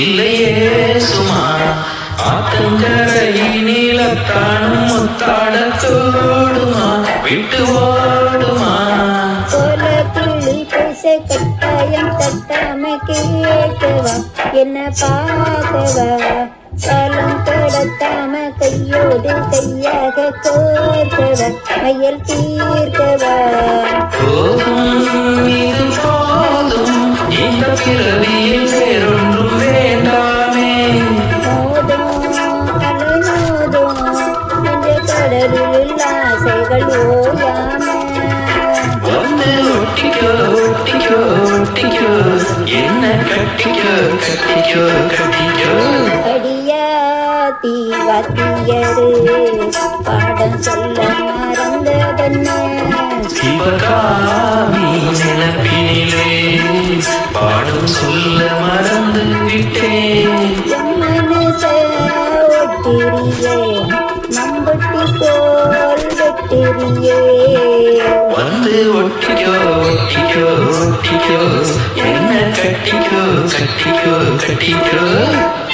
இல்லையே சுமா ஆத்தங்கரையினிலத்தானும் முத்தாட தோடுமா விட்டு ஓடுமா கோல கிள்ளி பூச கட்டாயம் தட்டாம கேட்கவா என்ன பார்க்கவா காலம் கடத்தாம கையோடு கையாக கோர்க்கவா மையல் தீர்க்கவா போதும் இது போதும் இந்த பிறவியில் வேறொன்றும் வேண்டாமே மோதும் அலைமோதும் இந்த கடலில் ஆசைகள் ஓயாம வந்து ஒட்டிக்கோ ஒட்டிக்கோ ஒட்டிக்கோ என்ன கட்டிக்கோ கட்டிக்கோ கட்டிக்கோ அடியாத்தி வாத்தியரு பாடம் சொல்ல மறந்ததென்ன சிவகாமி நினப்பினிலே பாடும் சொல்ல மறந்து விட்டேன் என் மனச ஒட்டிரியே மம்பட்டி போல் வெட்டிரியே வந்து ஒட்டிக்கோ ஒட்டிக்கோ ஒட்டிக்கோ என்ன கட்டிக்கோ கட்டிக்கோ கட்டிக்கோ